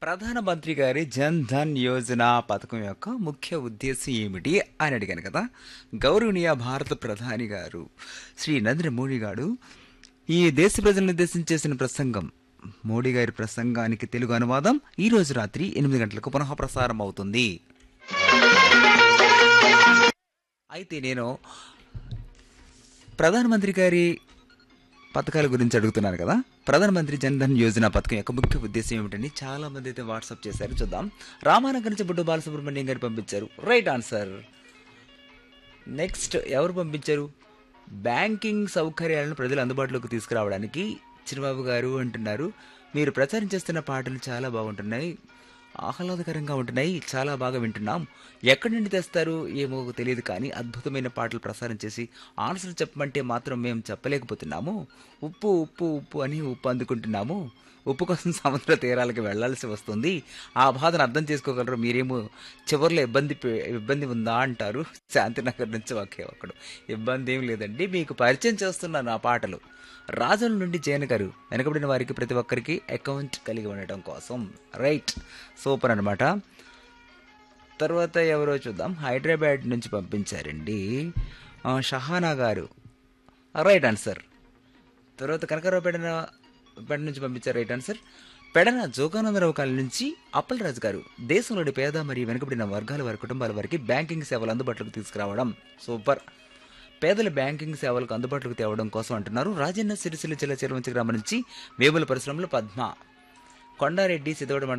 ప్రధానమంత్రి గారి జన్ ధన్ యోజన పథకం యొక్క ముఖ్య ఉద్దేశం ఏమిటి అని అడిగాను కదా గౌరవనీయ భారత ప్రధాని గారు శ్రీ నరేంద్ర మోడీ గారు ఈ దేశ ప్రజలను ఉద్దేశించి చేసిన ప్రసంగం మోడీ గారి ప్రసంగానికి తెలుగు అనువాదం ఈ రోజు రాత్రి ఎనిమిది గంటలకు పునః ప్రసారం అవుతుంది అయితే నేను ప్రధానమంత్రి గారి పథకాల గురించి అడుగుతున్నాను కదా ప్రధానమంత్రి జన్ ధన్ యోజన పథకం యొక్క ముఖ్య ఉద్దేశం ఏమిటని చాలా మంది అయితే వాట్సాప్ చేశారు చూద్దాం రామానగర్ నుంచి బుడ్డు బాలసుబ్రహ్మణ్యం గారు పంపించారు రైట్ ఆన్సర్ నెక్స్ట్ ఎవరు పంపించారు బ్యాంకింగ్ సౌకర్యాలను ప్రజలు అందుబాటులోకి తీసుకురావడానికి చిరుబాబు గారు అంటున్నారు మీరు ప్రచారం చేస్తున్న పాటలు చాలా బాగుంటున్నాయి ఆహ్లాదకరంగా ఉంటున్నాయి చాలా బాగా వింటున్నాం ఎక్కడి నుండి తెస్తారు ఏమో తెలియదు కానీ అద్భుతమైన పాటలు ప్రసారం చేసి ఆన్సర్ చెప్పమంటే మాత్రం మేము చెప్పలేకపోతున్నాము ఉప్పు ఉప్పు ఉప్పు అని ఉప్పు అందుకుంటున్నాము ఉప్పు కోసం సముద్ర తీరాలకు వెళ్లాల్సి వస్తుంది ఆ బాధను అర్థం చేసుకోగలరు మీరేమో చివరిలో ఇబ్బంది పె- ఇబ్బంది ఉందా అంటారు శాంతినగర్ నుంచి ఒకే ఒకడు ఇబ్బంది ఏం లేదండి మీకు పరిచయం చేస్తున్నాను ఆ పాటలు రాజుల నుండి జయన్ గారు వెనకబడిన వారికి ప్రతి ఒక్కరికి అకౌంట్ కలిగి ఉండటం కోసం రైట్ సూపర్ అనమాట తర్వాత ఎవరో చూద్దాం హైదరాబాద్ నుంచి పంపించారండి ఆ, షహానా గారు రైట్ ఆన్సర్ తర్వాత కనకరావుపేట పేట నుంచి పంపించారు right answer Pedana Joganandarao colony నుంచి అప్పలరాజు గారు దేశంలోని పేద మరియు వెనుకబడిన వర్గాల వారి కుటుంబాల వారికి బ్యాంకింగ్ సేవలు అందుబాటులోకి తీసుకురావడం సూపర్ పేదల బ్యాంకింగ్ సేవలకు అందుబాటులోకి తేవడం కోసం అంటున్నారు రాజన్న సిరిసిల్ల జిల్లా చిరవంచి గ్రామం నుంచి వేముల పరిశ్రమలో పద్మ కొండారెడ్డి సిద్ధోడ మండలం